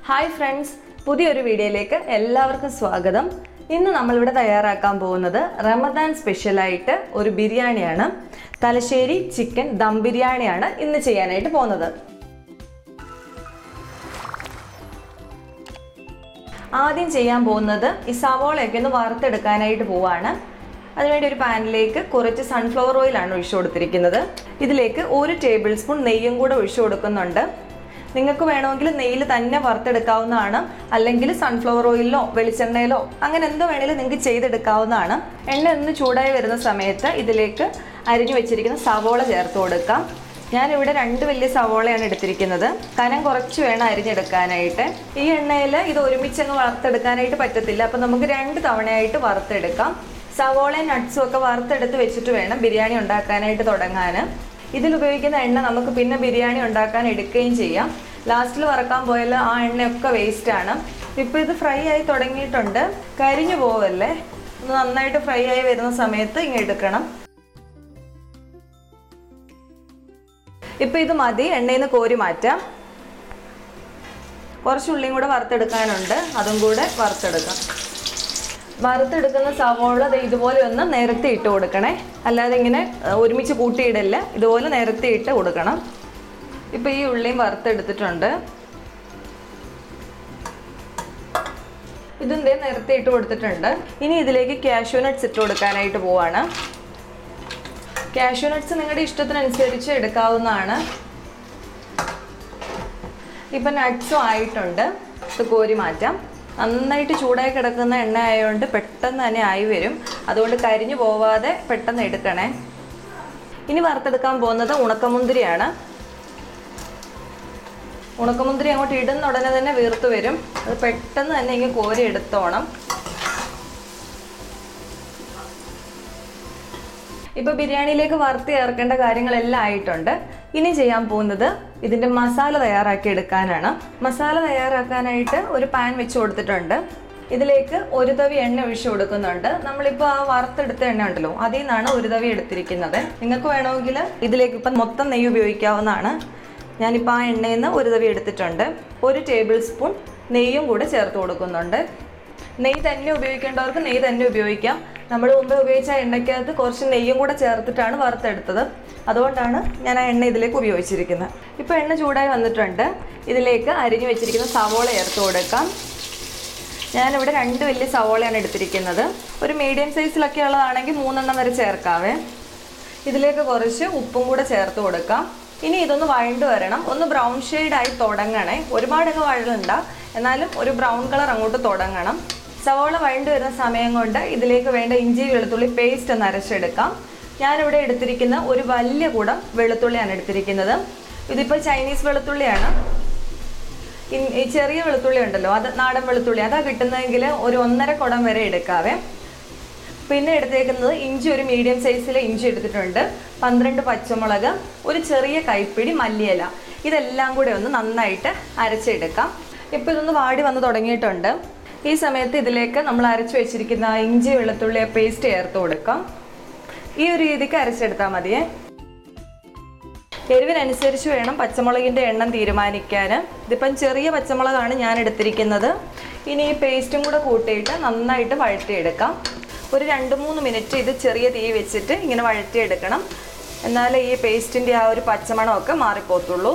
hi friends പുതിയൊരു വീഡിയോയിലേക്ക് എല്ലാവർക്കും സ്വാഗതം ഇന്ന് നമ്മളിവിടെ തയ്യാറാക്കാൻ പോകുന്നത് റമദാൻ സ്പെഷ്യലായിട്ട് ഒരു ബിരിയാണിയാണ് തലശ്ശേരി ചിക്കൻ ദം ബിരിയാണിയാണ് ഇന്ന് ചെയ്യാനായിട്ട് പോകുന്നത് ആദ്യം ചെയ്യാൻ പോകുന്നത് ഈ സവോളയൊക്കെ ഒന്ന് വറുത്തെടുക്കാനായിട്ട് പോവാണ് അതിനുവേണ്ടി ഒരു പാനിലേക്ക് കുറച്ച് സൺഫ്ലവർ ഓയിലാണ് ഒഴിച്ചു കൊടുത്തിരിക്കുന്നത് ഇതിലേക്ക് ഒരു ടേബിൾ സ്പൂൺ നെയ്യും കൂടെ ഒഴിച്ചു കൊടുക്കുന്നുണ്ട് നിങ്ങൾക്ക് വേണമെങ്കിൽ നെയ്യിൽ തന്നെ വറുത്തെടുക്കാവുന്നതാണ് അല്ലെങ്കിൽ സൺഫ്ലവർ ഓയിലിലോ വെളിച്ചെണ്ണയിലോ അങ്ങനെ എന്തോ വേണമെങ്കിലും നിങ്ങൾക്ക് ചെയ്തെടുക്കാവുന്നതാണ് എണ്ണ ഒന്ന് ചൂടായി വരുന്ന സമയത്ത് ഇതിലേക്ക് അരിഞ്ഞു വെച്ചിരിക്കുന്ന സവോള ചേർത്ത് കൊടുക്കാം ഞാനിവിടെ രണ്ട് വലിയ സവോളയാണ് എടുത്തിരിക്കുന്നത് കനം കുറച്ച് വേണം അരിഞ്ഞെടുക്കാനായിട്ട് ഈ എണ്ണയിൽ ഇത് ഒരുമിച്ച് അങ്ങ് വറുത്തെടുക്കാനായിട്ട് പറ്റത്തില്ല അപ്പം നമുക്ക് രണ്ട് തവണയായിട്ട് വറുത്തെടുക്കാം സവോളയും നട്ട്സും ഒക്കെ വറുത്തെടുത്ത് വെച്ചിട്ട് വേണം ബിരിയാണി ഉണ്ടാക്കാനായിട്ട് തുടങ്ങാൻ ഇതിൽ ഉപയോഗിക്കുന്ന എണ്ണ നമുക്ക് പിന്നെ ബിരിയാണി ഉണ്ടാക്കാൻ എടുക്കുകയും ചെയ്യാം ലാസ്റ്റിൽ വറക്കാൻ പോയാൽ ആ എണ്ണയൊക്കെ വേസ്റ്റ് ആണ് ഇപ്പോൾ ഇത് ഫ്രൈ ആയി തുടങ്ങിയിട്ടുണ്ട് കരിഞ്ഞു പോവല്ലേ ഒന്ന് നന്നായിട്ട് ഫ്രൈ ആയി വരുന്ന സമയത്ത് ഇങ്ങനെ എടുക്കണം ഇപ്പം ഇത് മതി എണ്ണയിൽ നിന്ന് കോരി മാറ്റാം കുറച്ച് ഉള്ളിയും കൂടെ വറുത്തെടുക്കാനുണ്ട് അതും കൂടെ വറുത്തെടുക്കാം വറുത്തെടുക്കുന്ന സവോള ദേ ഇതുപോലെ ഒന്ന് നേരത്തെ ഇട്ട് കൊടുക്കണേ അല്ലാതെ ഇങ്ങനെ അഹ്, ഒരുമിച്ച് കൂട്ടിയിടല്ല ഇതുപോലെ നേരത്തെ ഇട്ട് കൊടുക്കണം ഇപ്പം ഈ ഉള്ളിയും വറുത്തെടുത്തിട്ടുണ്ട് ഇതും ദേ നേരത്തെ ഇട്ട് കൊടുത്തിട്ടുണ്ട് ഇനി ഇതിലേക്ക് കാഷ്യൂ നട്ട്സ് ഇട്ട് കൊടുക്കാനായിട്ട് പോവാണ് കാഷ്യൂ നട്ട്സ് നിങ്ങളുടെ ഇഷ്ടത്തിനനുസരിച്ച് എടുക്കാവുന്നതാണ് ഇപ്പം നട്ട്സും ആയിട്ടുണ്ട് ഇത് കോരി മാറ്റാം നന്നായിട്ട് ചൂടായി കിടക്കുന്ന എണ്ണ ആയതുകൊണ്ട് പെട്ടെന്ന് തന്നെ ആയി വരും അതുകൊണ്ട് കരിഞ്ഞു പോവാതെ പെട്ടെന്ന് എടുക്കണേ ഇനി വറുത്തെടുക്കാൻ പോകുന്നത് ഉണക്കമുന്തിരിയാണ് ഉണക്കമുന്തിരി അങ്ങോട്ട് ഇടുന്ന ഉടനെ തന്നെ വീർത്ത് വരും അത് പെട്ടെന്ന് തന്നെ ഇങ്ങനെ കോരി എടുത്തോണം ഇപ്പൊ ബിരിയാണിയിലേക്ക് വറുത്ത് ചേർക്കേണ്ട കാര്യങ്ങളെല്ലാം ആയിട്ടുണ്ട് ഇനി ചെയ്യാൻ പോകുന്നത് ഇതിന്റെ മസാല തയ്യാറാക്കി എടുക്കാനാണ് മസാല തയ്യാറാക്കാനായിട്ട് ഒരു പാൻ വെച്ച് കൊടുത്തിട്ടുണ്ട് ഇതിലേക്ക് ഒരു തവി എണ്ണ ഒഴിച്ചു കൊടുക്കുന്നുണ്ട് നമ്മളിപ്പോൾ ആ വറുത്തെടുത്ത എണ്ണ ഉണ്ടല്ലോ അതിൽ നിന്നാണ് ഒരു തവി എടുത്തിരിക്കുന്നത് നിങ്ങൾക്ക് വേണമെങ്കിൽ ഇതിലേക്ക് ഇപ്പം മൊത്തം നെയ്യ് ഉപയോഗിക്കാവുന്നതാണ് ഞാനിപ്പോൾ ആ എണ്ണയിൽ നിന്ന് ഒരു തവി എടുത്തിട്ടുണ്ട് ഒരു ടേബിൾ സ്പൂൺ നെയ്യും കൂടെ ചേർത്ത് കൊടുക്കുന്നുണ്ട് നെയ്യ് തന്നെ ഉപയോഗിക്കേണ്ടവർക്ക് നെയ്യ് തന്നെ ഉപയോഗിക്കാം നമ്മൾ മുമ്പ് ഉപയോഗിച്ച ആ എണ്ണയ്ക്കകത്ത് കുറച്ച് നെയ്യും കൂടെ ചേർത്തിട്ടാണ് വറുത്തെടുത്തത് അതുകൊണ്ടാണ് ഞാൻ ആ എണ്ണ ഇതിലേക്ക് ഉപയോഗിച്ചിരിക്കുന്നത് ഇപ്പോൾ എണ്ണ ചൂടായി വന്നിട്ടുണ്ട് ഇതിലേക്ക് അരിഞ്ഞു വെച്ചിരിക്കുന്ന സവോള ചേർത്ത് കൊടുക്കാം ഞാനിവിടെ രണ്ട് വലിയ സവോളയാണ് എടുത്തിരിക്കുന്നത് ഒരു മീഡിയം സൈസിലൊക്കെ ഉള്ളതാണെങ്കിൽ മൂന്നെണ്ണം വരെ ചേർക്കാവേ ഇതിലേക്ക് കുറച്ച് ഉപ്പും കൂടെ ചേർത്ത് കൊടുക്കാം ഇനി ഇതൊന്ന് വഴണ്ട് വരണം ഒന്ന് ബ്രൗൺ ആയി തുടങ്ങണേ ഒരുപാടങ്ങ് വഴലുണ്ട എന്നാലും ഒരു ബ്രൗൺ കളർ അങ്ങോട്ട് തുടങ്ങണം സവോള വഴണ്ട് വരുന്ന സമയം കൊണ്ട് ഇതിലേക്ക് വേണ്ട ഇഞ്ചി വെളുത്തുള്ളി പേസ്റ്റ് ഒന്ന് അരച്ചെടുക്കാം ഞാനിവിടെ എടുത്തിരിക്കുന്ന ഒരു വലിയ കൂടം വെളുത്തുള്ളിയാണ് എടുത്തിരിക്കുന്നത് ഇതിപ്പോൾ ചൈനീസ് വെളുത്തുള്ളിയാണ് ഇൻ- ഈ ചെറിയ വെളുത്തുള്ളി ഉണ്ടല്ലോ അത് നാടൻ വെളുത്തുള്ളി അതാ കിട്ടുന്നതെങ്കിൽ ഒരു ഒന്നര കുടം വരെ എടുക്കാവേ പിന്നെ എടുത്തേക്കുന്നത് ഇഞ്ചി ഒരു മീഡിയം സൈസിലെ ഇഞ്ചി എടുത്തിട്ടുണ്ട് പന്ത്രണ്ട് പച്ചമുളക് ഒരു ചെറിയ കൈപ്പിടി മല്ലിയില ഇതെല്ലാം കൂടെ ഒന്ന് നന്നായിട്ട് അരച്ചെടുക്കാം ഇപ്പോൾ ഇതൊന്ന് വാടി വന്ന് തുടങ്ങിയിട്ടുണ്ട് ഈ സമയത്ത് ഇതിലേക്ക് നമ്മൾ അരച്ചു വെച്ചിരിക്കുന്ന ആ ഇഞ്ചി വെളുത്തുള്ളി പേസ്റ്റ് ചേർത്ത് കൊടുക്കാം ഈ ഒരു രീതിക്ക് അരച്ചെടുത്താൽ മതിയേ എരിവിനനുസരിച്ച് വേണം പച്ചമുളകിൻ്റെ എണ്ണം തീരുമാനിക്കാൻ ഇതിപ്പം ചെറിയ പച്ചമുളകാണ് ഞാൻ എടുത്തിരിക്കുന്നത് ഇനി ഈ പേസ്റ്റും കൂടെ കൂട്ടിയിട്ട് നന്നായിട്ട് വഴറ്റിയെടുക്കാം ഒരു രണ്ട് മൂന്ന് മിനിറ്റ് ഇത് ചെറിയ തീ വെച്ചിട്ട് ഇങ്ങനെ വഴറ്റിയെടുക്കണം എന്നാലേ ഈ പേസ്റ്റിൻ്റെ ആ ഒരു പച്ചമണമൊക്കെ മാറിപ്പോത്തുള്ളൂ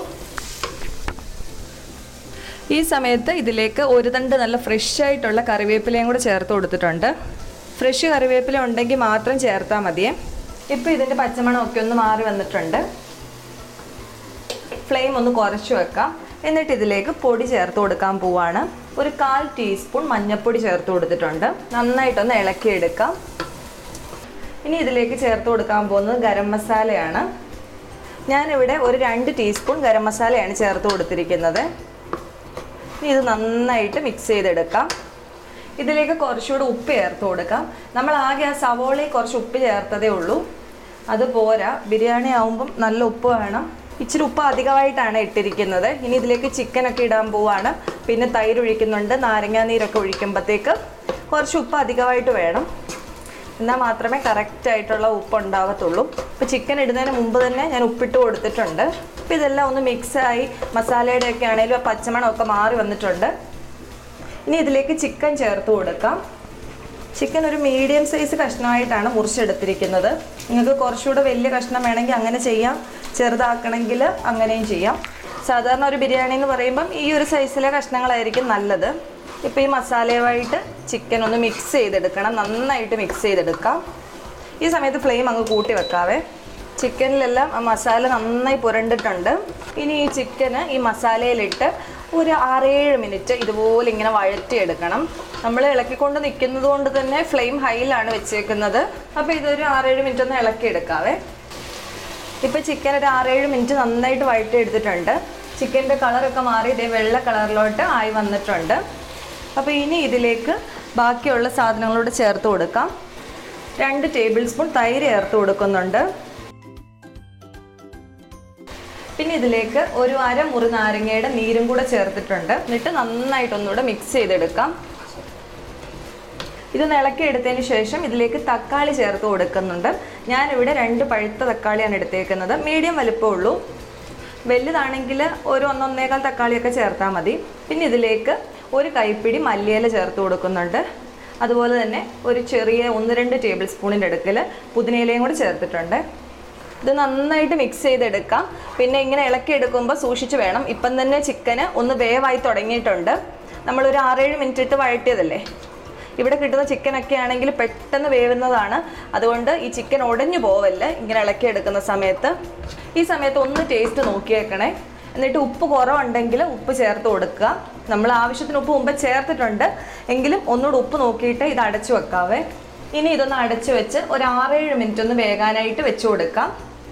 ഈ സമയത്ത് ഇതിലേക്ക് ഒരു തണ്ട് നല്ല ഫ്രഷ് ആയിട്ടുള്ള കറിവേപ്പിലയും കൂടെ ചേർത്ത് കൊടുത്തിട്ടുണ്ട് ഫ്രഷ് കറിവേപ്പില ഉണ്ടെങ്കിൽ മാത്രം ചേർത്താൽ മതിയേ ഇപ്പോൾ ഇതിൻ്റെ പച്ചമണമൊക്കെ ഒന്ന് മാറി വന്നിട്ടുണ്ട് ഫ്ലെയിം ഒന്ന് കുറച്ച് വെക്കാം എന്നിട്ട് ഇതിലേക്ക് പൊടി ചേർത്ത് കൊടുക്കാൻ പോവാണ് ഒരു കാൽ ടീസ്പൂൺ മഞ്ഞൾപ്പൊടി ചേർത്ത് കൊടുത്തിട്ടുണ്ട് നന്നായിട്ടൊന്ന് ഇളക്കിയെടുക്കാം ഇനി ഇതിലേക്ക് ചേർത്ത് കൊടുക്കാൻ പോകുന്നത് ഗരം മസാലയാണ് ഞാനിവിടെ ഒരു രണ്ട് ടീസ്പൂൺ ഗരം മസാലയാണ് ചേർത്ത് കൊടുത്തിരിക്കുന്നത് ഇനി ഇത് നന്നായിട്ട് മിക്സ് ചെയ്തെടുക്കാം ഇതിലേക്ക് കുറച്ചുകൂടി ഉപ്പ് ചേർത്ത് കൊടുക്കാം നമ്മൾ ആകെ ആ സവോളയിൽ കുറച്ച് ഉപ്പ് ചേർത്തതേ ഉള്ളൂ അത് പോരാ ബിരിയാണി ആവുമ്പം നല്ല ഉപ്പ് വേണം ഇച്ചിരി ഉപ്പ് അധികമായിട്ടാണ് ഇട്ടിരിക്കുന്നത് ഇനി ഇതിലേക്ക് ചിക്കനൊക്കെ ഇടാൻ പോവാണ് പിന്നെ തൈര് ഒഴിക്കുന്നുണ്ട് നാരങ്ങാ നീരൊക്കെ ഒഴിക്കുമ്പോഴത്തേക്ക് കുറച്ച് ഉപ്പ് അധികമായിട്ട് വേണം എന്നാൽ മാത്രമേ കറക്റ്റ് ആയിട്ടുള്ള ഉപ്പ് ഉണ്ടാവത്തുള്ളൂ ഇപ്പോൾ ചിക്കൻ ഇടുന്നതിന് മുമ്പ് തന്നെ ഞാൻ ഉപ്പിട്ട് കൊടുത്തിട്ടുണ്ട് അപ്പോൾ ഇതെല്ലാം ഒന്ന് മിക്സായി മസാലയുടെ ഒക്കെ ആണെങ്കിലും ആ പച്ചമണമൊക്കെ മാറി വന്നിട്ടുണ്ട് ഇനി ഇതിലേക്ക് ചിക്കൻ ചേർത്ത് കൊടുക്കാം ചിക്കൻ ഒരു മീഡിയം സൈസ് കഷ്ണമായിട്ടാണ് മുറിച്ചെടുത്തിരിക്കുന്നത് നിങ്ങൾക്ക് കുറച്ചുകൂടെ വലിയ കഷ്ണം വേണമെങ്കിൽ അങ്ങനെ ചെയ്യാം ചെറുതാക്കണമെങ്കിൽ അങ്ങനെയും ചെയ്യാം സാധാരണ ഒരു ബിരിയാണി എന്ന് പറയുമ്പം ഈ ഒരു സൈസിലെ കഷ്ണങ്ങളായിരിക്കും നല്ലത് ഇപ്പോൾ ഈ മസാലയുമായിട്ട് ചിക്കൻ ഒന്ന് മിക്സ് ചെയ്തെടുക്കണം നന്നായിട്ട് മിക്സ് ചെയ്തെടുക്കാം ഈ സമയത്ത് ഫ്ലെയിം അങ്ങ് കൂട്ടി വെക്കാവേ ചിക്കനിലെല്ലാം ആ മസാല നന്നായി പുരണ്ടിട്ടുണ്ട് ഇനി ഈ ചിക്കന് ഈ മസാലയിലിട്ട് ഒരു ആറേഴ് മിനിറ്റ് ഇതുപോലെ ഇങ്ങനെ വഴറ്റിയെടുക്കണം നമ്മൾ ഇളക്കിക്കൊണ്ട് നിൽക്കുന്നത് കൊണ്ട് തന്നെ ഫ്ലെയിം ഹൈയിലാണ് വെച്ചേക്കുന്നത് അപ്പോൾ ഇതൊരു ആറേഴ് മിനിറ്റ് ഒന്ന് ഇളക്കിയെടുക്കാവേ ഇപ്പോൾ ചിക്കൻ ഒരു ആറേഴ് മിനിറ്റ് നന്നായിട്ട് വഴറ്റിയെടുത്തിട്ടുണ്ട് ചിക്കൻ്റെ കളറൊക്കെ മാറി ഇതേ വെള്ള കളറിലോട്ട് ആയി വന്നിട്ടുണ്ട് അപ്പോൾ ഇനി ഇതിലേക്ക് ബാക്കിയുള്ള സാധനങ്ങളോട് ചേർത്ത് കൊടുക്കാം രണ്ട് ടേബിൾ സ്പൂൺ തൈര് ചേർത്ത് കൊടുക്കുന്നുണ്ട് പിന്നെ ഇതിലേക്ക് ഒരു അര മുറി നാരങ്ങയുടെ നീരും കൂടെ ചേർത്തിട്ടുണ്ട് എന്നിട്ട് നന്നായിട്ട് ഒന്നുകൂടെ മിക്സ് ചെയ്തെടുക്കാം ഇത് ഇളക്കി എടുത്തതിന് ശേഷം ഇതിലേക്ക് തക്കാളി ചേർത്ത് കൊടുക്കുന്നുണ്ട് ഞാനിവിടെ രണ്ട് പഴുത്ത തക്കാളിയാണ് എടുത്തേക്കുന്നത് മീഡിയം വലുപ്പമുള്ളൂ വലുതാണെങ്കിൽ ഒരു ഒന്നൊന്നേകാൽ തക്കാളിയൊക്കെ ചേർത്താൽ മതി പിന്നെ ഇതിലേക്ക് ഒരു കൈപ്പിടി മല്ലിയില ചേർത്ത് കൊടുക്കുന്നുണ്ട് അതുപോലെ തന്നെ ഒരു ചെറിയ ഒന്ന് രണ്ട് ടേബിൾ സ്പൂണിൻ്റെ അടുക്കൽ പുതിനയിലയും കൂടി ചേർത്തിട്ടുണ്ട് ഇത് നന്നായിട്ട് മിക്സ് ചെയ്തെടുക്കാം പിന്നെ ഇങ്ങനെ ഇളക്കി എടുക്കുമ്പോൾ സൂക്ഷിച്ച് വേണം ഇപ്പം തന്നെ ചിക്കന് ഒന്ന് വേവായി തുടങ്ങിയിട്ടുണ്ട് നമ്മളൊരു ആറേഴ് മിനിറ്റ് ഇട്ട് വഴറ്റിയതല്ലേ ഇവിടെ കിട്ടുന്ന ചിക്കനൊക്കെ ആണെങ്കിൽ പെട്ടെന്ന് വേവുന്നതാണ് അതുകൊണ്ട് ഈ ചിക്കൻ ഉടഞ്ഞു പോവല്ല ഇങ്ങനെ ഇളക്കി എടുക്കുന്ന സമയത്ത് ഈ സമയത്ത് ഒന്ന് ടേസ്റ്റ് നോക്കിയേക്കണേ എന്നിട്ട് ഉപ്പ് കുറവുണ്ടെങ്കിൽ ഉപ്പ് ചേർത്ത് കൊടുക്കുക നമ്മൾ ആവശ്യത്തിന് ഉപ്പ് മുമ്പ് ചേർത്തിട്ടുണ്ട് എങ്കിലും ഒന്നുകൂടെ ഉപ്പ് നോക്കിയിട്ട് ഇത് അടച്ചു വെക്കാവേ ഇനി ഇതൊന്ന് അടച്ചു വെച്ച് ഒരു ആറേഴ് മിനിറ്റ് ഒന്ന് വേകാനായിട്ട് വെച്ച് കൊടുക്കാം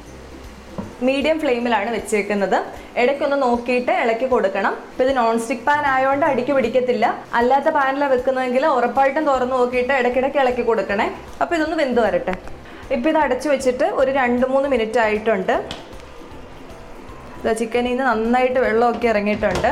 മീഡിയം ഫ്ലെയിമിലാണ് വെച്ചേക്കുന്നത് ഇടയ്ക്കൊന്ന് നോക്കിയിട്ട് ഇളക്കി കൊടുക്കണം ഇപ്പം ഇത് നോൺ സ്റ്റിക്ക് പാൻ ആയതുകൊണ്ട് അടിക്ക് പിടിക്കത്തില്ല അല്ലാത്ത പാനിലാണ് വെക്കുന്നതെങ്കിൽ ഉറപ്പായിട്ടും തുറന്ന് നോക്കിയിട്ട് ഇടയ്ക്കിടയ്ക്ക് ഇളക്കി കൊടുക്കണേ അപ്പോൾ ഇതൊന്ന് വെന്ത് വരട്ടെ ഇപ്പോൾ ഇത് അടച്ചു വെച്ചിട്ട് ഒരു രണ്ട് മൂന്ന് മിനിറ്റ് ആയിട്ടുണ്ട് ചിക്കനിൽ നിന്ന് നന്നായിട്ട് വെള്ളമൊക്കെ ഇറങ്ങിയിട്ടുണ്ട്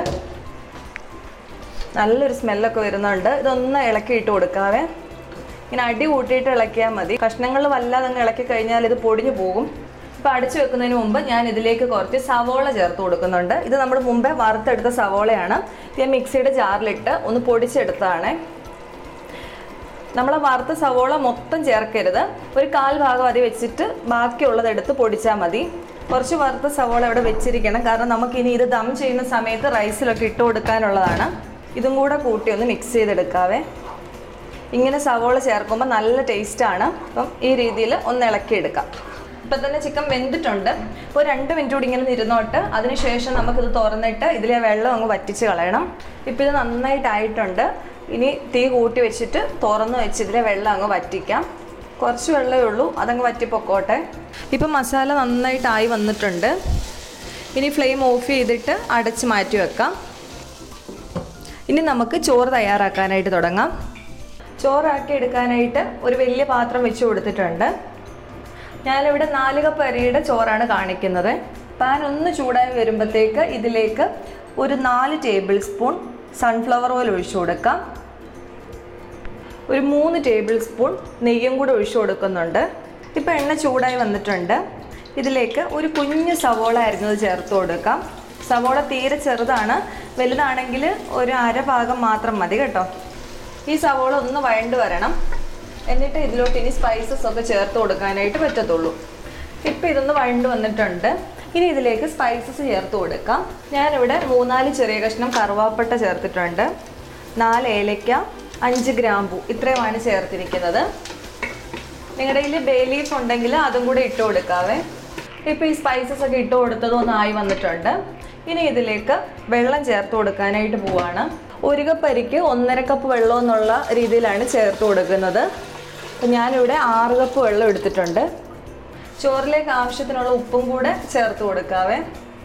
നല്ലൊരു സ്മെല്ലൊക്കെ വരുന്നുണ്ട് ഇതൊന്ന് ഇളക്കി ഇട്ട് കൊടുക്കാവേ ഇങ്ങനെ അടി കൂട്ടിയിട്ട് ഇളക്കിയാൽ മതി കഷ്ണങ്ങൾ വല്ലാതെ അങ്ങ് ഇളക്കി കഴിഞ്ഞാൽ ഇത് പൊടിഞ്ഞു പോകും ഇപ്പം അടച്ചു വെക്കുന്നതിന് മുമ്പ് ഞാൻ ഇതിലേക്ക് കുറച്ച് സവോള ചേർത്ത് കൊടുക്കുന്നുണ്ട് ഇത് നമ്മൾ മുമ്പേ വറുത്തെടുത്ത സവോളയാണ് ഇത് ഞാൻ മിക്സിയുടെ ജാറിലിട്ട് ഒന്ന് പൊടിച്ചെടുത്തതാണ് നമ്മൾ വറുത്ത സവോള മൊത്തം ചേർക്കരുത് ഒരു കാൽ ഭാഗം അതി വെച്ചിട്ട് ബാക്കിയുള്ളത് എടുത്ത് പൊടിച്ചാൽ മതി കുറച്ച് വറുത്ത സവോള ഇവിടെ വെച്ചിരിക്കണം കാരണം നമുക്കിനി ഇത് ദം ചെയ്യുന്ന സമയത്ത് റൈസിലൊക്കെ ഇട്ട് കൊടുക്കാനുള്ളതാണ് ഇതും കൂടെ കൂട്ടി ഒന്ന് മിക്സ് ചെയ്തെടുക്കാവേ ഇങ്ങനെ സവോള ചേർക്കുമ്പോൾ നല്ല ടേസ്റ്റാണ് അപ്പം ഈ രീതിയിൽ ഒന്ന് ഇളക്കിയെടുക്കാം ഇപ്പം തന്നെ ചിക്കൻ വെന്തിട്ടുണ്ട് ഇപ്പോൾ രണ്ട് മിനിറ്റ് കൂടി ഇങ്ങനെ ഇരുന്നോട്ട് അതിനുശേഷം നമുക്കിത് തുറന്നിട്ട് ഇതിലെ വെള്ളം അങ്ങ് വറ്റിച്ച് കളയണം ഇപ്പം ഇത് നന്നായിട്ടായിട്ടുണ്ട് ഇനി തീ കൂട്ടി വെച്ചിട്ട് തുറന്ന് വെച്ച് ഇതിലെ വെള്ളം അങ്ങ് വറ്റിക്കാം കുറച്ച് വെള്ളമേ ഉള്ളൂ അതങ്ങ് വറ്റിപ്പൊക്കോട്ടെ ഇപ്പം മസാല നന്നായിട്ടായി വന്നിട്ടുണ്ട് ഇനി ഫ്ലെയിം ഓഫ് ചെയ്തിട്ട് അടച്ച് മാറ്റി വെക്കാം ഇനി നമുക്ക് ചോറ് തയ്യാറാക്കാനായിട്ട് തുടങ്ങാം ചോറാക്കി എടുക്കാനായിട്ട് ഒരു വലിയ പാത്രം വെച്ച് കൊടുത്തിട്ടുണ്ട് ഞാനിവിടെ നാല് കപ്പ് അരിയുടെ ചോറാണ് കാണിക്കുന്നത് പാൻ ഒന്ന് ചൂടായി വരുമ്പോഴത്തേക്ക് ഇതിലേക്ക് ഒരു നാല് ടേബിൾ സ്പൂൺ സൺഫ്ലവർ ഓയിൽ ഒഴിച്ചു കൊടുക്കാം ഒരു മൂന്ന് ടേബിൾ സ്പൂൺ നെയ്യും കൂടെ ഒഴിച്ചു കൊടുക്കുന്നുണ്ട് ഇപ്പോൾ എണ്ണ ചൂടായി വന്നിട്ടുണ്ട് ഇതിലേക്ക് ഒരു കുഞ്ഞ് സവോള അരിഞ്ഞത് ചേർത്ത് കൊടുക്കാം സവോള തീരെ ചെറുതാണ് വലുതാണെങ്കിൽ ഒരു അര ഭാഗം മാത്രം മതി കേട്ടോ ഈ സവോള ഒന്ന് വഴണ്ട് വരണം എന്നിട്ട് ഇതിലോട്ട് ഇനി സ്പൈസസ് ഒക്കെ ചേർത്ത് കൊടുക്കാനായിട്ട് പറ്റത്തുള്ളൂ ഇപ്പം ഇതൊന്ന് വഴണ്ട് വന്നിട്ടുണ്ട് ഇനി ഇതിലേക്ക് സ്പൈസസ് ചേർത്ത് കൊടുക്കാം ഞാനിവിടെ മൂന്നാല് ചെറിയ കഷ്ണം കറുവാപ്പട്ട ചേർത്തിട്ടുണ്ട് നാല് ഏലയ്ക്ക അഞ്ച് ഗ്രാമ്പു ഇത്രയുമാണ് ചേർത്തിരിക്കുന്നത് നിങ്ങളുടെ കയ്യിൽ ബേ ലീഫ് ഉണ്ടെങ്കിൽ അതും കൂടെ ഇട്ട് കൊടുക്കാവേ ഇപ്പോൾ ഈ സ്പൈസസ് ഒക്കെ ഇട്ട് കൊടുത്തത് ഒന്ന് ആയി വന്നിട്ടുണ്ട് ഇനി ഇതിലേക്ക് വെള്ളം ചേർത്ത് കൊടുക്കാനായിട്ട് പോവാണ് ഒരു കപ്പ് അരിക്ക് ഒന്നര കപ്പ് വെള്ളം എന്നുള്ള രീതിയിലാണ് ചേർത്ത് കൊടുക്കുന്നത് അപ്പം ഞാനിവിടെ ആറ് കപ്പ് വെള്ളം എടുത്തിട്ടുണ്ട് ചോറിലേക്ക് ആവശ്യത്തിനുള്ള ഉപ്പും കൂടെ ചേർത്ത് കൊടുക്കാവേ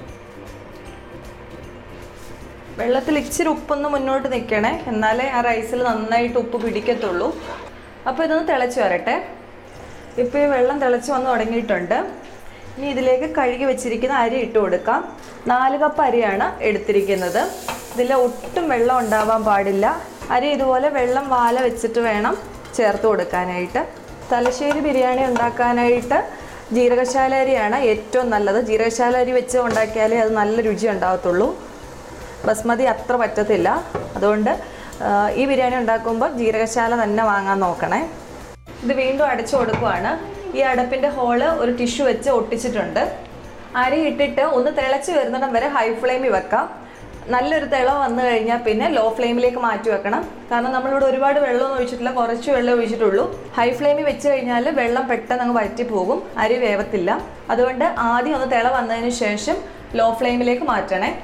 വെള്ളത്തിൽ ഇച്ചിരി ഉപ്പൊന്ന് മുന്നോട്ട് നിൽക്കണേ എന്നാലേ ആ റൈസിൽ നന്നായിട്ട് ഉപ്പ് പിടിക്കത്തുള്ളൂ അപ്പോൾ ഇതൊന്ന് തിളച്ച് വരട്ടെ ഇപ്പോൾ ഈ വെള്ളം തിളച്ച് വന്ന് തുടങ്ങിയിട്ടുണ്ട് ഇനി ഇതിലേക്ക് കഴുകി വെച്ചിരിക്കുന്ന അരി ഇട്ട് കൊടുക്കാം നാല് കപ്പ് അരിയാണ് എടുത്തിരിക്കുന്നത് ഇതിൽ ഒട്ടും വെള്ളം ഉണ്ടാവാൻ പാടില്ല അരി ഇതുപോലെ വെള്ളം വാല വെച്ചിട്ട് വേണം ചേർത്ത് കൊടുക്കാനായിട്ട് തലശ്ശേരി ബിരിയാണി ഉണ്ടാക്കാനായിട്ട് ജീരകശാല അരിയാണ് ഏറ്റവും നല്ലത് ജീരകശാല അരി വെച്ച് ഉണ്ടാക്കിയാലേ അത് നല്ല രുചി ഉണ്ടാകത്തുള്ളൂ ബസ്മതി അത്ര പറ്റത്തില്ല അതുകൊണ്ട് ആ, ഈ ബിരിയാണി ഉണ്ടാക്കുമ്പോൾ ജീരകശാല തന്നെ വാങ്ങാൻ നോക്കണേ ഇത് വീണ്ടും അടച്ചു കൊടുക്കുവാണ് ഈ അടപ്പിൻ്റെ ഹോള് ഒരു ടിഷ്യൂ വെച്ച് ഒട്ടിച്ചിട്ടുണ്ട് അരി ഇട്ടിട്ട് ഒന്ന് തിളച്ച് വരുന്നിടം വരെ ഹൈ ഫ്ലെയിമിൽ വെക്കാം നല്ലൊരു തിള വന്നു കഴിഞ്ഞാൽ പിന്നെ ലോ ഫ്ലെയിമിലേക്ക് മാറ്റി വെക്കണം കാരണം നമ്മളിവിടെ ഒരുപാട് വെള്ളമൊന്നും ഒഴിച്ചിട്ടില്ല കുറച്ച് വെള്ളം ഒഴിച്ചിട്ടുള്ളൂ ഹൈ ഫ്ലെയിമിൽ വെച്ച് കഴിഞ്ഞാൽ വെള്ളം പെട്ടെന്ന് അങ്ങ് വറ്റി പോകും അരി വേവത്തില്ല അതുകൊണ്ട് ആദ്യം ഒന്ന് തിള വന്നതിന് ശേഷം ലോ ഫ്ലെയിമിലേക്ക് മാറ്റണേ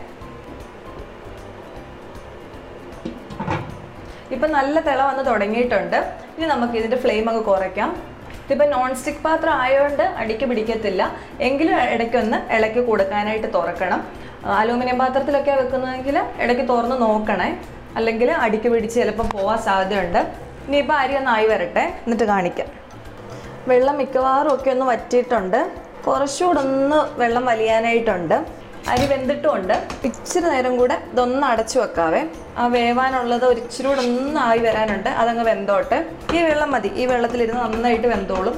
ഇപ്പം നല്ല തിള വന്ന് തുടങ്ങിയിട്ടുണ്ട് ഇനി നമുക്ക് ഇതിൻ്റെ ഫ്ലെയിം അങ്ങ് കുറയ്ക്കാം ഇതിപ്പോൾ നോൺ സ്റ്റിക്ക് പാത്രം ആയതുകൊണ്ട് അടിക്ക് പിടിക്കത്തില്ല എങ്കിലും ഇടയ്ക്കൊന്ന് ഇളക്കി കൊടുക്കാനായിട്ട് തുറക്കണം അലൂമിനിയം പാത്രത്തിലൊക്കെ വെക്കുന്നതെങ്കിൽ ഇടയ്ക്ക് തുറന്ന് നോക്കണേ അല്ലെങ്കിൽ അടിക്ക് പിടിച്ച് ചിലപ്പോൾ പോവാൻ സാധ്യതയുണ്ട് ഇനിയിപ്പോൾ അരി ഒന്ന് ആയി വരട്ടെ എന്നിട്ട് കാണിക്കാം വെള്ളം മിക്കവാറും ഒക്കെ ഒന്ന് വറ്റിയിട്ടുണ്ട് കുറച്ചുകൂടെ ഒന്ന് വെള്ളം വലിയാനായിട്ടുണ്ട് അരി വെന്തിട്ടുമുണ്ട് ഇച്ചിരി നേരം കൂടെ ഇതൊന്ന് അടച്ചു വെക്കാവേ ആ വേവാനുള്ളത് ഒരു ഇച്ചിരി കൂടെ ഒന്ന് ആയി വരാനുണ്ട് അതങ്ങ് വെന്തോട്ടെ ഈ വെള്ളം മതി ഈ വെള്ളത്തിലിരുന്ന് നന്നായിട്ട് വെന്തോളും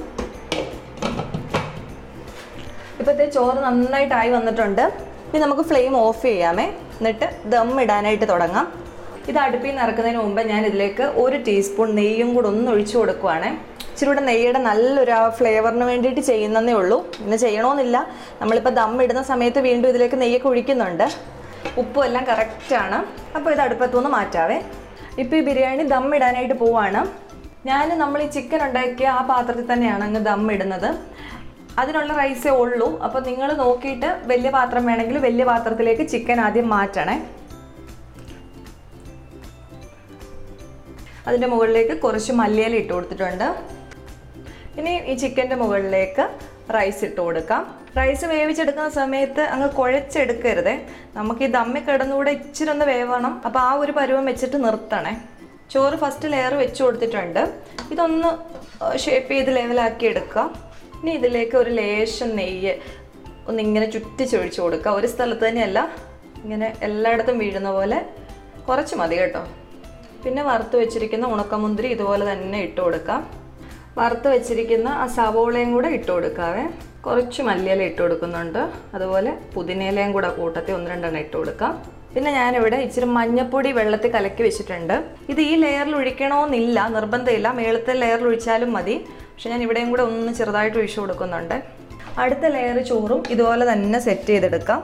ഇപ്പോഴത്തെ ചോറ് നന്നായിട്ടായി വന്നിട്ടുണ്ട് ഇനി നമുക്ക് ഫ്ലെയിം ഓഫ് ചെയ്യാമേ എന്നിട്ട് ദം ഇടാനായിട്ട് തുടങ്ങാം ഇത് അടുപ്പിൽ നിന്ന് ഇറക്കുന്നതിന് മുമ്പ് ഞാൻ ഇതിലേക്ക് ഒരു ടീസ്പൂൺ നെയ്യും കൂടെ ഒന്ന് ഒഴിച്ചു കൊടുക്കുവാണേ ഇച്ചിരി കൂടെ നെയ്യുടെ നല്ലൊരു ആ ഫ്ലേവറിന് വേണ്ടിയിട്ട് ചെയ്യുന്നതേ ഉള്ളൂ ഇന്ന് ചെയ്യണമെന്നില്ല നമ്മളിപ്പോൾ ദം ഇടുന്ന സമയത്ത് വീണ്ടും ഇതിലേക്ക് നെയ്യൊക്കെ ഒഴിക്കുന്നുണ്ട് ഉപ്പും എല്ലാം കറക്റ്റാണ് അപ്പോൾ ഇത് അടുപ്പത്തുനിന്ന് മാറ്റാവേ ഇപ്പോൾ ഈ ബിരിയാണി ദം ഇടാനായിട്ട് പോവാണ് ഞാൻ നമ്മൾ ഈ ചിക്കൻ ഉണ്ടാക്കിയ ആ പാത്രത്തിൽ തന്നെയാണ് അങ്ങ് ദം ഇടുന്നത് അതിനുള്ള റൈസേ ഉള്ളൂ അപ്പോൾ നിങ്ങൾ നോക്കിയിട്ട് വലിയ പാത്രം വേണമെങ്കിൽ വലിയ പാത്രത്തിലേക്ക് ചിക്കൻ ആദ്യം മാറ്റണേ അതിൻ്റെ മുകളിലേക്ക് കുറച്ച് മല്ലിയില ഇട്ട് കൊടുത്തിട്ടുണ്ട് ഇനി ഈ ചിക്കൻ്റെ മുകളിലേക്ക് റൈസ് ഇട്ട് കൊടുക്കാം റൈസ് വേവിച്ചെടുക്കുന്ന സമയത്ത് അങ്ങ് കുഴച്ചെടുക്കരുതേ നമുക്ക് ഈ ദമ്മി കിടന്നുകൂടെ ഇച്ചിരി ഒന്ന് വേവണം അപ്പോൾ ആ ഒരു പരുവം വെച്ചിട്ട് നിർത്തണേ ചോറ് ഫസ്റ്റ് ലെയർ വെച്ച് കൊടുത്തിട്ടുണ്ട് ഇതൊന്ന് ഷേപ്പ് ചെയ്ത് ലെവലാക്കി എടുക്കാം ഇനി ഇതിലേക്ക് ഒരു ലേശം നെയ്യ് ഒന്നിങ്ങനെ ചുറ്റിച്ചൊഴിച്ച് കൊടുക്കുക ഒരു സ്ഥലത്ത് തന്നെയല്ല ഇങ്ങനെ എല്ലായിടത്തും വീഴുന്ന പോലെ കുറച്ച് മതി കേട്ടോ പിന്നെ വറുത്ത് വെച്ചിരിക്കുന്ന ഉണക്കമുന്തിരി ഇതുപോലെ തന്നെ ഇട്ട് കൊടുക്കാം വറുത്ത് വെച്ചിരിക്കുന്ന ആ സവോളയും കൂടെ ഇട്ട് കൊടുക്കാവേ കുറച്ച് മല്ലിയില ഇട്ട് കൊടുക്കുന്നുണ്ട് അതുപോലെ പുതിനയിലയും കൂടെ കൂട്ടത്തിൽ ഒന്ന് രണ്ടെണ്ണം ഇട്ട് കൊടുക്കാം പിന്നെ ഞാനിവിടെ ഇച്ചിരി മഞ്ഞപ്പൊടി വെള്ളത്തിൽ കലക്കി വെച്ചിട്ടുണ്ട് ഇത് ഈ ലെയറിൽ ഒഴിക്കണമെന്നില്ല നിർബന്ധമില്ല മേളത്തെ ലെയറിൽ ഒഴിച്ചാലും മതി പക്ഷെ ഞാൻ ഇവിടെയും കൂടെ ഒന്ന് ചെറുതായിട്ട് ഒഴിച്ചു കൊടുക്കുന്നുണ്ട് അടുത്ത ലെയർ ചോറും ഇതുപോലെ തന്നെ സെറ്റ് ചെയ്തെടുക്കാം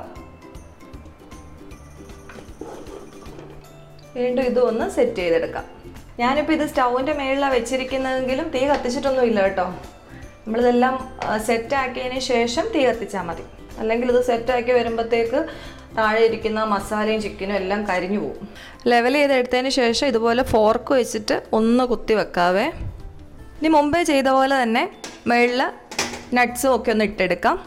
വീണ്ടും ഇതും ഒന്ന് സെറ്റ് ചെയ്തെടുക്കാം ഞാനിപ്പോൾ ഇത് സ്റ്റൗവിൻ്റെ മേളിലാണ് വെച്ചിരിക്കുന്നതെങ്കിലും തീ കത്തിച്ചിട്ടൊന്നും ഇല്ല കേട്ടോ നമ്മളിതെല്ലാം സെറ്റ് ആക്കിയതിന് ശേഷം തീ കത്തിച്ചാൽ മതി അല്ലെങ്കിൽ ഇത് സെറ്റാക്കി വരുമ്പോഴത്തേക്ക് താഴെ ഇരിക്കുന്ന മസാലയും ചിക്കനും എല്ലാം കരിഞ്ഞു പോകും ലെവൽ ചെയ്തെടുത്തതിന് ശേഷം ഇതുപോലെ ഫോർക്ക് വെച്ചിട്ട് ഒന്ന് കുത്തി വെക്കാവേ ഇനി മുമ്പേ ചെയ്ത പോലെ തന്നെ മേളിൽ നട്ട്സും ഒക്കെ ഒന്ന് ഇട്ടെടുക്കാം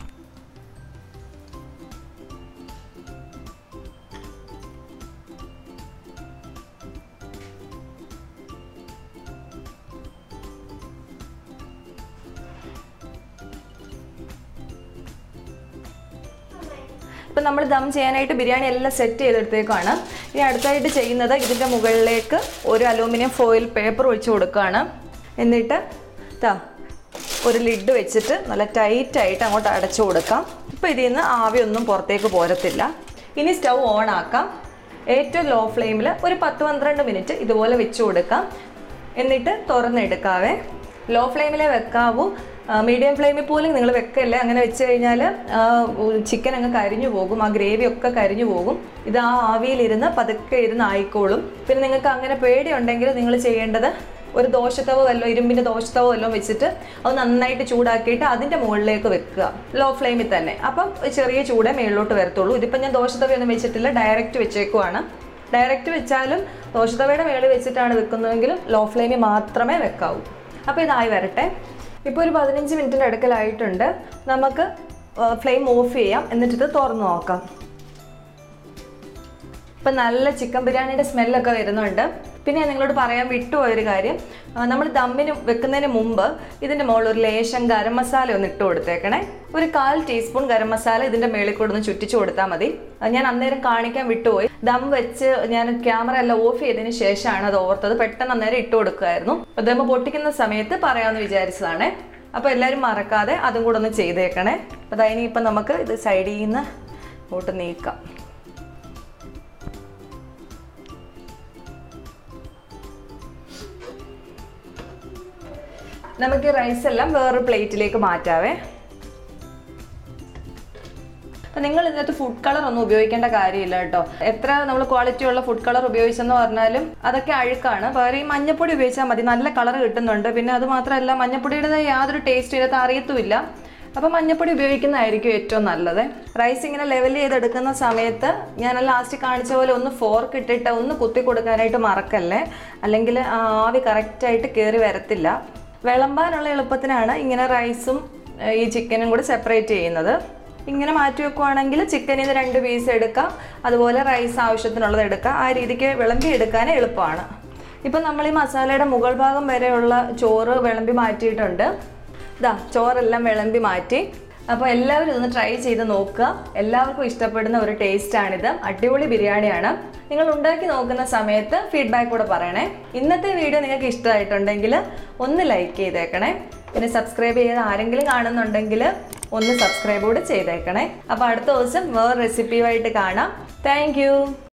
ഇപ്പം നമ്മൾ ദം ചെയ്യാനായിട്ട് ബിരിയാണി എല്ലാം സെറ്റ് ചെയ്തെടുത്തേക്കാണ് ഇനി അടുത്തായിട്ട് ചെയ്യുന്നത് ഇതിൻ്റെ മുകളിലേക്ക് ഒരു അലൂമിനിയം ഫോയിൽ പേപ്പർ ഒഴിച്ച് കൊടുക്കുകയാണ് എന്നിട്ട് താ ഒരു ലിഡ് വെച്ചിട്ട് നല്ല ടൈറ്റായിട്ട് അങ്ങോട്ട് അടച്ചു കൊടുക്കാം ഇപ്പോൾ ഇതിൽ നിന്ന് ആവിയൊന്നും പുറത്തേക്ക് പോരത്തില്ല ഇനി സ്റ്റൗ ഓൺ ആക്കാം ഏറ്റവും ലോ ഫ്ലെയിമിൽ ഒരു പത്ത് പന്ത്രണ്ട് മിനിറ്റ് ഇതുപോലെ വെച്ച് കൊടുക്കാം എന്നിട്ട് തുറന്നെടുക്കാവേ ലോ ഫ്ലെയിമിലേ വെക്കാവൂ മീഡിയം ഫ്ലെയിമിൽ പോലും നിങ്ങൾ വെക്കല്ലേ അങ്ങനെ വെച്ച് കഴിഞ്ഞാൽ ചിക്കൻ അങ്ങ് കരിഞ്ഞു പോകും ആ ഗ്രേവി ഒക്കെ കരിഞ്ഞു പോകും ഇത് ആ ആവിയിലിരുന്ന് പതുക്കെ ഇരുന്ന് ആയിക്കോളും പിന്നെ നിങ്ങൾക്ക് അങ്ങനെ പേടിയുണ്ടെങ്കിൽ നിങ്ങൾ ചെയ്യേണ്ടത് ഒരു ദോശത്തവോ വല്ലോ ഇരുമ്പിൻ്റെ ദോശത്തവോ വല്ലതും വെച്ചിട്ട് അത് നന്നായിട്ട് ചൂടാക്കിയിട്ട് അതിൻ്റെ മുകളിലേക്ക് വെക്കുക ലോ ഫ്ലെയിമിൽ തന്നെ അപ്പം ചെറിയ ചൂടേ മേളിലോട്ട് വരത്തുള്ളൂ ഇതിപ്പോൾ ഞാൻ ദോശത്തവയൊന്നും വെച്ചിട്ടില്ല ഡയറക്റ്റ് വെച്ചേക്കുവാണ് ഡയറക്റ്റ് വെച്ചാലും ദോശത്തവയുടെ മേളിൽ വെച്ചിട്ടാണ് വെക്കുന്നതെങ്കിലും ലോ ഫ്ലെയിമിൽ മാത്രമേ വെക്കാവൂ അപ്പോൾ ഇതായി വരട്ടെ ഇപ്പോൾ ഒരു പതിനഞ്ച് മിനിറ്റിൻ്റെ അടുക്കലായിട്ടുണ്ട് നമുക്ക് ഫ്ലെയിം ഓഫ് ചെയ്യാം എന്നിട്ട് ഇത് തുറന്നു നോക്കാം ഇപ്പം നല്ല ചിക്കൻ ബിരിയാണിയുടെ സ്മെല്ലൊക്കെ വരുന്നുണ്ട് പിന്നെ ഞാൻ നിങ്ങളോട് പറയാൻ വിട്ടുപോയൊരു കാര്യം നമ്മൾ ദമ്മിന് വെക്കുന്നതിന് മുമ്പ് ഇതിൻ്റെ മുകളിൽ ഒരു ലേശം ഗരം മസാല ഒന്ന് ഇട്ട് കൊടുത്തേക്കണേ ഒരു കാൽ ടീസ്പൂൺ ഗരം മസാല ഇതിൻ്റെ മേളിൽ കൂടെ ഒന്ന് ചുറ്റിച്ചു കൊടുത്താൽ മതി അത് ഞാൻ അന്നേരം കാണിക്കാൻ വിട്ടുപോയി ദം വെച്ച് ഞാൻ ക്യാമറ എല്ലാം ഓഫ് ചെയ്തതിന് ശേഷമാണ് അത് ഓർത്തത് പെട്ടെന്ന് അന്നേരം ഇട്ട് കൊടുക്കുമായിരുന്നു ദം പൊട്ടിക്കുന്ന സമയത്ത് പറയാമെന്ന് വിചാരിച്ചതാണ് അപ്പോൾ എല്ലാവരും മറക്കാതെ അതും കൂടെ ഒന്ന് ചെയ്തേക്കണേ അപ്പോൾ അതിന് ഇപ്പം നമുക്ക് ഇത് സൈഡിൽ നിന്ന് ഇങ്ങോട്ട് നീക്കാം നമുക്ക് റൈസ് എല്ലാം വേറൊരു പ്ലേറ്റിലേക്ക് മാറ്റാവേ അപ്പം നിങ്ങൾ ഇതിനകത്ത് ഫുഡ് കളർ ഒന്നും ഉപയോഗിക്കേണ്ട കാര്യമില്ല കേട്ടോ എത്ര നമ്മൾ ക്വാളിറ്റി ഉള്ള ഫുഡ് കളർ ഉപയോഗിച്ചെന്ന് പറഞ്ഞാലും അതൊക്കെ അഴുക്കാണ് പകരം ഈ മഞ്ഞപ്പൊടി ഉപയോഗിച്ചാൽ മതി നല്ല കളർ കിട്ടുന്നുണ്ട് പിന്നെ അത് മാത്രമല്ല മഞ്ഞപ്പൊടിയുടെ യാതൊരു ടേസ്റ്റ് ഇതിനകത്ത് അറിയത്തുമില്ല അപ്പം മഞ്ഞപ്പൊടി ഉപയോഗിക്കുന്നതായിരിക്കും ഏറ്റവും നല്ലത് റൈസ് ഇങ്ങനെ ലെവൽ ചെയ്തെടുക്കുന്ന സമയത്ത് ഞാൻ ലാസ്റ്റ് കാണിച്ച പോലെ ഒന്ന് ഫോർക്ക് ഇട്ടിട്ട് ഒന്ന് കുത്തി കൊടുക്കാനായിട്ട് മറക്കല്ലേ അല്ലെങ്കിൽ ആ ആവി കറക്റ്റായിട്ട് കയറി വരത്തില്ല വിളമ്പാനുള്ള എളുപ്പത്തിനാണ് ഇങ്ങനെ റൈസും ഏഹ്, ഈ ചിക്കനും കൂടി സെപ്പറേറ്റ് ചെയ്യുന്നത് ഇങ്ങനെ മാറ്റി വെക്കുവാണെങ്കിൽ ചിക്കനിൽ നിന്ന് രണ്ട് പീസ് എടുക്കാം അതുപോലെ റൈസ് ആവശ്യത്തിനുള്ളത് എടുക്കാം ആ രീതിക്ക് വിളമ്പി എടുക്കാൻ എളുപ്പമാണ് ഇപ്പം നമ്മൾ ഈ മസാലയുടെ മുകൾ ഭാഗം വരെയുള്ള ചോറ് വിളമ്പി മാറ്റിയിട്ടുണ്ട് ഇതാ ചോറെല്ലാം വിളമ്പി മാറ്റി അപ്പോൾ എല്ലാവരും ഇതൊന്ന് ട്രൈ ചെയ്ത് നോക്കുക എല്ലാവർക്കും ഇഷ്ടപ്പെടുന്ന ഒരു ടേസ്റ്റാണിത് അടിപൊളി ബിരിയാണിയാണ് നിങ്ങൾ ഉണ്ടാക്കി നോക്കുന്ന സമയത്ത് ഫീഡ്ബാക്ക് കൂടെ പറയണേ ഇന്നത്തെ വീഡിയോ നിങ്ങൾക്ക് ഇഷ്ടമായിട്ടുണ്ടെങ്കിൽ ഒന്ന് ലൈക്ക് ചെയ്തേക്കണേ പിന്നെ സബ്സ്ക്രൈബ് ചെയ്ത് ആരെങ്കിലും കാണുന്നുണ്ടെങ്കിൽ ഒന്ന് സബ്സ്ക്രൈബ് കൂടെ ചെയ്തേക്കണേ അപ്പോൾ അടുത്ത ദിവസം വേറെ റെസിപ്പിയുമായിട്ട് കാണാം താങ്ക്